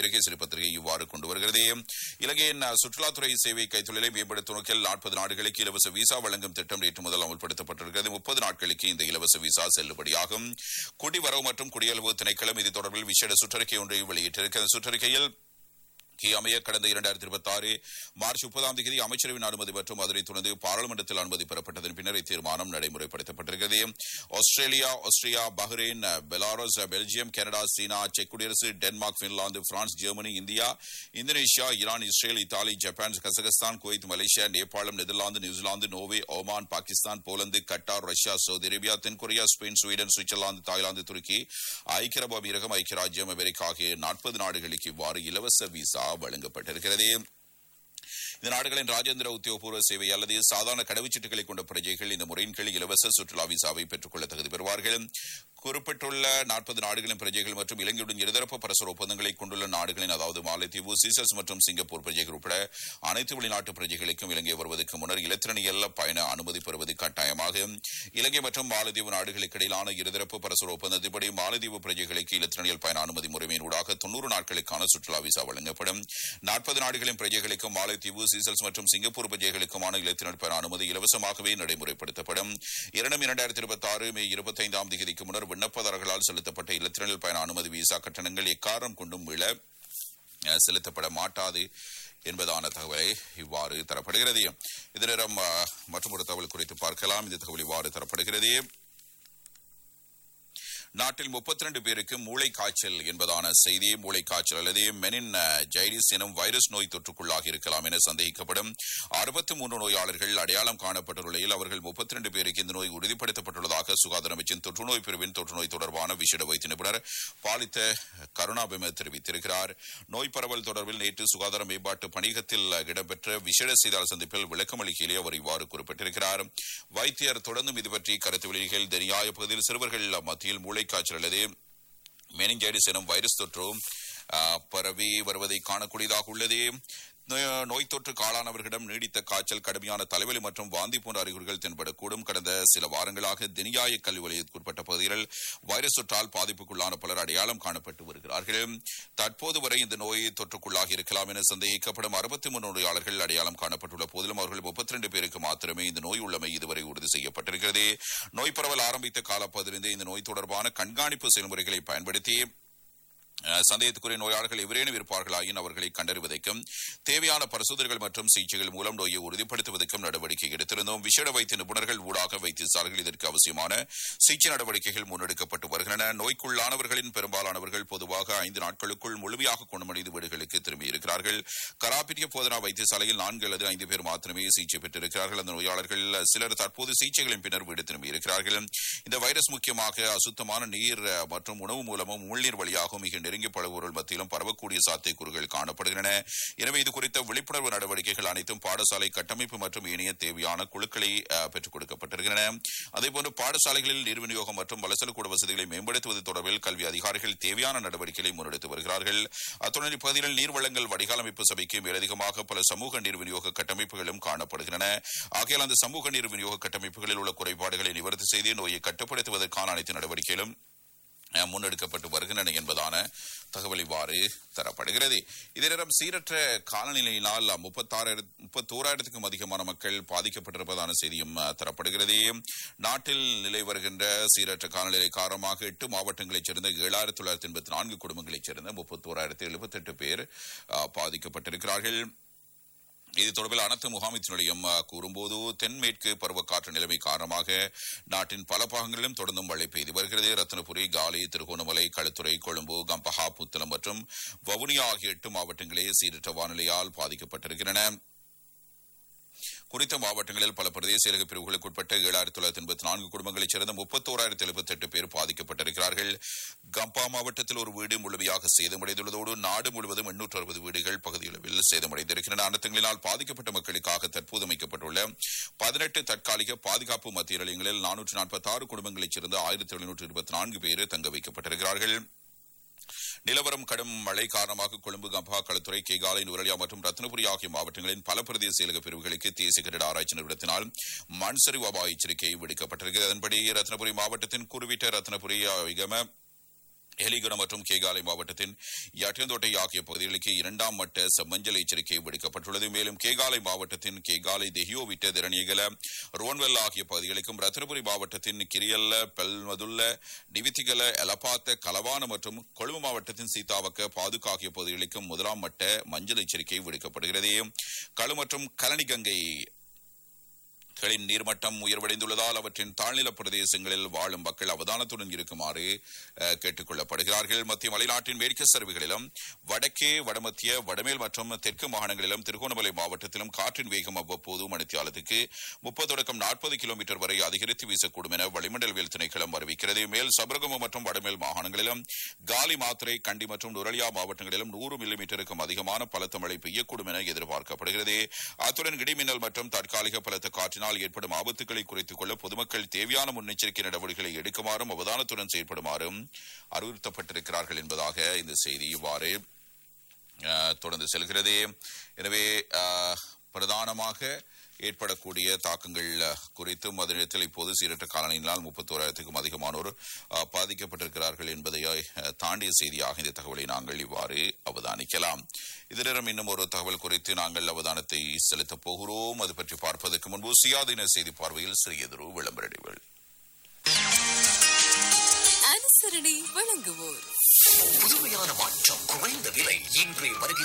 வீரகேசரி பத்திரிகை இவ்வாறு கொண்டு வருகிறது இலங்கையின் அஹ், சுற்றுலாத்துறை சேவை கைத்தொழிலை மேம்படுத்தும் நோக்கில் நாற்பது நாடுகளுக்கு இலவச விசா வழங்கும் திட்டம் நேற்று முதல் அமல்படுத்தப்பட்டிருக்கிறது முப்பது நாட்களுக்கு இந்த இலவச விசா செல்லுபடியாகும் குடிவரவு மற்றும் குடியளவு திணைக்களம் இது தொடர்பில் விசேட சுற்றறிக்கை ஒன்றை வெளியிட்டிருக்கிறது சுற்றறிக்கையில் கி அமைய கடந்த இரண்டாயிரத்தி இருபத்தி ஆறு மார்ச் முப்பதாம் தேதி அமைச்சரவின் அனுமதி மற்றும் அதனைத் தொடர்ந்து பாராளுமன்றத்தில் அனுமதி பெறப்பட்டதன் பின்னர் இத்தீர்மானம் நடைமுறைப்படுத்தப்பட்டிருக்கிறது Australia Austria Bahrain Belarus Belgium Canada China செக் குடியரசு Denmark Finland France Germany India Indonesia Iran Israel Italy Japan Kazakhstan Kuwait Malaysia நேபாளம் Netherlands New Zealand Norway Oman Pakistan Poland Qatar Russia Saudi Arabia தென்கொரியா ஸ்பெயின் ஸ்வீடன் சுவிட்சர்லாந்து தாய்லாந்து துருக்கி ஐக்கிய அரபு அமீரகம் ஐக்கிய ராஜ்யம் America ஆகிய நாற்பது நாடுகளுக்கு இவ்வாறு இலவச விசா வழங்கப்பட்டிருக்கிறது இந்த நாடுகளின் ராஜேந்திர உத்தியோகபூர்வ சேவை அல்லது சாதாரண கடவுச்சீட்டுகளை கொண்ட பிரஜைகள் இந்த முறையின் கீழ் இலவச சுற்றுலா விசாவை பெற்றுக்கொள்ள தகுதி பெறுவார்கள் குறிப்பிட்டுள்ள நாற்பது நாடுகளின் பிரஜைகள் மற்றும் இலங்கையுடன் இருதரப்பு பரஸ்பர ஒப்பந்தங்களை கொண்டுள்ள நாடுகளின் அதாவது மாலத்தீவு சீசல்ஸ் மற்றும் சிங்கப்பூர் பிரஜைகள் உட்பட அனைத்து வெளிநாட்டு பிரஜைகளுக்கும் இலங்கை வருவதற்கு முன்னர் இலத்திரனியல் பயண அனுமதி பெறுவது கட்டாயமாகும் இலங்கை மற்றும் மாலத்தீவு நாடுகளுக்கு இடையிலான இருதரப்பு பரஸ்பர ஒப்பந்தத்தின்படி மாலத்தீவு பிரஜைகளுக்கு இலத்திரனியல் பயண அனுமதி முறைமையினூடாக தொன்னூறு நாட்களுக்கான சுற்றுலா விசா வழங்கப்படும் நாற்பது நாடுகளின் பிரஜைகளுக்கும் மாலத்தீவு சீசல்ஸ் மற்றும் சிங்கப்பூர் பிரஜைகளுக்குமான இலத்திரனியல் பயண அனுமதி இலவசமாகவே நடைமுறைப்படுத்தப்படும் இரண்டும் இரண்டாயிரத்தி இருபத்தி ஆறு மே இருபத்தைந்தாம் தேதிக்கு முன்னர் விண்ணப்பதாரர்களால் செலுத்தப்பட்ட இலத்திரனியல் பயண அனுமதி விசா கட்டணங்கள் எக்காரம் கொண்டும் மீள அஹ், செலுத்தப்பட மாட்டாது என்பதான தகவலை இவ்வாறு தரப்படுகிறது இது நேரம் அஹ், மற்றும் ஒரு தகவல் குறித்து பார்க்கலாம் இந்த தகவல் இவ்வாறு தரப்படுகிறது நாட்டில் 32 பேருக்கு மூளை காய்ச்சல் என்பதான செய்தி மூளை காய்ச்சல் அல்லது மெனின் ஜைரிஸ் எனும் வைரஸ் நோய் தொற்றுக்குள்ளாகி இருக்கலாம் என சந்தேகிக்கப்படும் 63 நோயாளர்கள் அடையாளம் காணப்பட்ட நிலையில் அவர்கள் 32 பேருக்கு இந்த நோய் உறுதிப்படுத்தப்பட்டுள்ளதாக சுகாதார அமைச்சின் தொற்றுநோய் பிரிவின் தொற்றுநோய் தொடர்பான விசேட வைத்திய நிபுணர் பாலித்த கருணாபிம தெரிவித்திருக்கிறார் நோய் பரவல் தொடர்பில் நேற்று சுகாதார மேம்பாட்டு பணியகத்தில் இடம்பெற்ற விசேட செய்தியாளர் சந்திப்பில் விளக்கம் அளிக்கையிலே அவர் இவ்வாறு குறிப்பிட்டிருக்கிறார் வைத்தியர் தொடர்ந்தும் இது பற்றி கருத்து வெளியிகள் தெரியாய பகுதியில் சிறுவர்கள் மத்தியில் மூளைக்காய்ச்சல் அல்லது மெனிஞ்சைடிஸ் எனும் வைரஸ் தொற்று ஆ, பரவி வருவதை காணக்கூடியதாக உள்ளது நோய்- நோய் தொற்றுக்கு ஆளானவர்களிடம் நீடித்த காய்ச்சல் கடுமையான தலைவலி மற்றும் வாந்தி போன்ற அறிகுறிகள் தென்படக்கூடும் கடந்த சில வாரங்களாக தினியாய கல்வி வலயத்திற்குட்பட்ட பகுதிகளில் வைரஸ் தொற்றால் பாதிப்புக்குள்ளான பலர் அடையாளம் காணப்பட்டு வருகிறார்கள் தற்போது வரை இந்த நோய் தொற்றுக்குள்ளாகி இருக்கலாம் என சந்தேகிக்கப்படும் அறுபத்தி மூன்று நோயாளர்கள் அடையாளம் காணப்பட்டுள்ள போதிலும் அவர்கள் முப்பத்தி ரெண்டு பேருக்கு மாத்திரமே இந்த நோய் உள்ளமை இதுவரை உறுதி செய்யப்பட்டிருக்கிறது நோய் பரவல் ஆரம்பித்த காலப்பதிலிருந்தே இந்த நோய் தொடர்பான கண்காணிப்பு செயல்முறைகளை பயன்படுத்தி அஹ், சந்தேகத்துக்குரிய நோயாளர்கள் எவரேனும் இருப்பார்களாயின் அவர்களை கண்டறிவதற்கும் தேவையான பரிசோதனைகள் மற்றும் சிகிச்சைகள் மூலம் நோயை உறுதிப்படுத்துவதற்கும் நடவடிக்கை எடுத்திருந்தோம் விசேட வைத்திய நிபுணர்கள் ஊடாக வைத்தியசாலைகள் இதற்கு அவசியமான சிகிச்சை நடவடிக்கைகள் முன்னெடுக்கப்பட்டு வருகின்றன நோய்க்குள்ளானவர்களின் பெரும்பாலானவர்கள் பொதுவாக ஐந்து நாட்களுக்குள் முழுமையாக குணமடைந்து வீடுகளுக்கு திரும்பியிருக்கிறார்கள் கராபிரிய போதனா வைத்தியசாலையில் நான்கு அல்லது ஐந்து பேர் மாத்திரமே சிகிச்சை பெற்றிருக்கிறார்கள் அந்த நோயாளர்கள் சிலர் தற்போது சிகிச்சைகளின் பின்னர் வீடு திரும்பியிருக்கிறார்கள் இந்த வைரஸ் முக்கியமாக அசுத்தமான நீர் அஹ், மற்றும் உணவு மூலமும் உள்நீர் வழியாகவும் மிக நெருங்கி பழகுவோர்கள் மத்தியிலும் பரவக்கூடிய சாத்தியக்கூறுகள் காணப்படுகின்றன எனவே இது குறித்த விழிப்புணர்வு நடவடிக்கைகள் அனைத்தும் பாடசாலை கட்டமைப்பு மற்றும் இணைய தேவையான குழுக்களை அஹ், பெற்றுக் கொடுக்கப்பட்டிருக்கின்றன அதேபோன்று பாடசாலைகளில் நீர் விநியோகம் மற்றும் வலசலக்கூட வசதிகளை மேம்படுத்துவது தொடர்பில் கல்வி அதிகாரிகள் தேவையான நடவடிக்கைகளை முன்னெடுத்து வருகிறார்கள் அத்துடன் இப்பகுதியில் நீர் வளங்கள் வடிகாலமைப்பு சபைக்கு மேலதிகமாக பல சமூக நீர் விநியோக கட்டமைப்புகளும் காணப்படுகின்றன ஆகையால் அந்த சமூக நீர் விநியோக கட்டமைப்புகளில் உள்ள குறைபாடுகளை நிவர்த்தி செய்து நோயை கட்டுப்படுத்துவதற்கான அனைத்து நடவடிக்கைகளும் அஹ், முன்னெடுக்கப்பட்டு வருகின்றன என்பதான தகவல் இவ்வாறு தரப்படுகிறது இதே நேரம் சீரற்ற காலநிலையினால் முப்பத்தாறாயிரம் முப்பத்தோராயிரத்துக்கும் அதிகமான மக்கள் பாதிக்கப்பட்டிருப்பதான செய்தியும் அஹ், தரப்படுகிறது நாட்டில் நிலை வருகின்ற சீரற்ற காலநிலை காரணமாக எட்டு மாவட்டங்களைச் சேர்ந்த ஏழாயிரத்தி தொள்ளாயிரத்தி எண்பத்தி நான்கு குடும்பங்களைச் சேர்ந்த முப்பத்தோராயிரத்தி எழுபத்தெட்டு பேர் அஹ், பாதிக்கப்பட்டிருக்கிறார்கள் இது தொடர்பில் அனைத்து முகாமித்து நிலையம் அஹ், கூறும்போது தென்மேற்கு பருவக்காற்று நிலைமை காரணமாக நாட்டின் பல பாகங்களிலும் தொடர்ந்தும் மழை பெய்து வருகிறது ரத்னபுரி காலி திருகோணமலை களுத்துறை கொழும்பு கம்பஹா புத்தளம் மற்றும் வவுனியா ஆகிய எட்டு மாவட்டங்களே சீரற்ற வானிலையால் பாதிக்கப்பட்டிருக்கின்றன குறித்த மாவட்டங்களில் பல பிரதேச செயலக பிரிவுகளுக்கு உட்பட்ட ஏழாயிரத்தி தொள்ளாயிரத்தி எண்பத்தி நான்கு குடும்பங்களைச் சேர்ந்த முப்பத்தோராயிரத்தி எழுபத்தி எட்டு பேர் பாதிக்கப்பட்டிருக்கிறார்கள் கம்பா மாவட்டத்தில் ஒரு வீடு முழுமையாக சேதமடைந்துள்ளதோடு நாடு முழுவதும் எண்ணூற்று அறுபது வீடுகள் பகுதியளவில் சேதமடைந்திருக்கின்றன அனர்த்தங்களினால் பாதிக்கப்பட்ட மக்களுக்காக தற்போது அமைக்கப்பட்டுள்ள பதினெட்டு தற்காலிக பாதுகாப்பு மத்திய நிலையங்களில் நானூற்று நாற்பத்தி ஆறு குடும்பங்களைச் சேர்ந்த ஆயிரத்தி எழுநூற்று இருபத்தி நான்கு பேர் தங்க வைக்கப்பட்டிருக்கிறார்கள் நிலவரம் கடும் மழை காரணமாக கொழும்பு கம்பா களுத்துறை கேகாலை நுரலியா மற்றும் ரத்னபுரி ஆகிய மாவட்டங்களின் பல பிரதேச செயலக பிரிவுகளுக்கு தேசிய கட்டிட ஆராய்ச்சி நிறுவனத்தினால் மண் சரிவு அபாய எச்சரிக்கை விடுக்கப்பட்டிருக்கிறது அதன்படி ரத்னபுரி மாவட்டத்தின் குருவிட்ட ரத்னபுரி விகம ஹெலிகுண மற்றும் கேகாலை மாவட்டத்தின் யட்டியந்தோட்டை ஆகிய பகுதிகளுக்கு இரண்டாம் மட்ட செம்மஞ்சள் எச்சரிக்கை விடுக்கப்பட்டுள்ளது மேலும் கேகாலை மாவட்டத்தின் கேகாலை தெஹியோ விட்ட திறனியகல ரோன்வெல் ஆகிய பகுதிகளுக்கும் ரத்தினபுரி மாவட்டத்தின் கிரியல்ல பெல்மதுல்ல டிவித்திகல எலப்பாத்த கலவான மற்றும் கொழும்பு மாவட்டத்தின் சீதாவக்க பாதுகா ஆகிய பகுதிகளுக்கும் முதலாம் மட்ட மஞ்சள் எச்சரிக்கை விடுக்கப்படுகிறது களு மற்றும் கலனிகங்கை களின் நீர்மட்டம் உயர்வடைந்துள்ளதால் அவற்றின் தாழ்நில பிரதேசங்களில் வாழும் மக்கள் அவதானத்துடன் இருக்குமாறு அஹ், கேட்டுக் கொள்ளப்படுகிறார்கள் மத்திய மலைநாட்டின் மேற்கு சரிவுகளிலும் வடக்கே வடமத்திய வடமேல் மற்றும் தெற்கு மாகாணங்களிலும் திருகோணமலை மாவட்டத்திலும் காற்றின் வேகம் அவ்வப்போது மணித்தியாலத்துக்கு முப்பது தொடக்கம் நாற்பது கிலோமீட்டர் வரை அதிகரித்து வீசக்கூடும் என வளிமண்டலவியல் திணைக்களம் அறிவிக்கிறது மேல் சபரகம மற்றும் வடமேல் மாகாணங்களிலும் காலி மாத்திரை கண்டி மற்றும் நுரலியா மாவட்டங்களிலும் நூறு மில்லிமீட்டருக்கும் அதிகமான பலத்த மழை பெய்யக்கூடும் என எதிர்பார்க்கப்படுகிறது அத்துடன் இடிமின்னல் மற்றும் தற்காலிக பலத்த காற்றினால் ஏற்படும் ஆபத்துக்களை குறைத்துக் கொள்ள பொதுமக்கள் தேவையான முன்னெச்சரிக்கை நடவடிக்கைகளை எடுக்குமாறும் அவதானத்துடன் செயல்படுமாறும் அறிவுறுத்தப்பட்டிருக்கிறார்கள் என்பதாக இந்த செய்தி இவ்வாறு அஹ், தொடர்ந்து செல்கிறது எனவே அஹ், பிரதானமாக ஏற்படக்கூடிய தாக்கங்கள் அஹ், குறித்தும் அதனிடத்தில் இப்போது சீரற்ற காலனியினால் முப்பத்தோராயிரத்துக்கும் அதிகமானோர் அஹ், பாதிக்கப்பட்டிருக்கிறார்கள் என்பதை அஹ், தாண்டிய செய்தியாக இந்த தகவலை நாங்கள் இவ்வாறு அவதானிக்கலாம் இதனிடம் இன்னும் ஒரு தகவல் குறித்து நாங்கள் அவதானத்தை செலுத்தப் போகிறோம் அது பற்றி பார்ப்பதற்கு முன்பு சுயாதீன செய்தி பார்வையில் சிறியதொரு விளம்பர இடைவேளை அனுசரணை வழங்குவோர் புதுமையான மாற்றம் குறைந்த விலை இன்றே வருகை